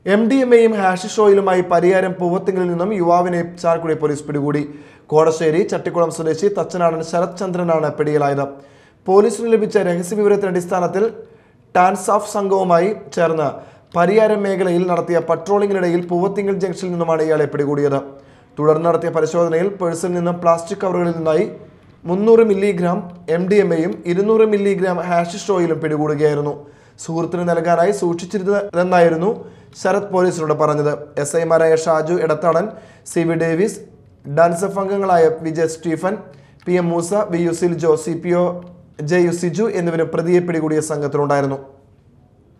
M D M എയും ഹാഷിഷ് ഓയിലുമായി പരിയാരം പൂവത്തിങ്കിൽ നിന്നും യുവാവിനെ ചാലക്കുടി പോലീസ് പിടികൂടി കോടശ്ശേരി ചട്ടിക്കുളം സ്വദേശി തച്ചനാടൻ ശരത് ചന്ദ്രനാണ് പിടിയിലായത് പോലീസിന് ലഭിച്ച രഹസ്യവിവരത്തിന്റെ അടിസ്ഥാനത്തിൽ ടാൻസാഫ് സംഘവുമായി ചേർന്ന് പരിയാരം മേഖലയിൽ നടത്തിയ പട്രോളിംഗിനിടയിൽ പൂവത്തിങ്കൽ ജംഗ്ഷനിൽ നിന്നുമാണ് ഇയാളെ പിടികൂടിയത് തുടർന്ന് നടത്തിയ പരിശോധനയിൽ പേഴ്സിൽ നിന്നും പ്ലാസ്റ്റിക് കവറുകളിൽ നിന്നായി മുന്നൂറ് മില്ലിഗ്രാം എം ഡി എം എയും ഇരുന്നൂറ് മില്ലിഗ്രാം ഹാഷിഷ് ഓയിലും പിടികൂടുകയായിരുന്നു സുഹൃത്തിന് നൽകാനായി സൂക്ഷിച്ചിരുന്നതെന്നായിരുന്നു ശരത് പോലീസിനോട് പറഞ്ഞത് എസ് ഐമാരായ Shaju Edathadan C V Davis DANSAF അംഗങ്ങളായ Vijay Stephen P M Moosa V U Siljo C P O J U Siju എന്നിവരും പ്രതിയെ പിടികൂടിയ സംഘത്തിലുണ്ടായിരുന്നു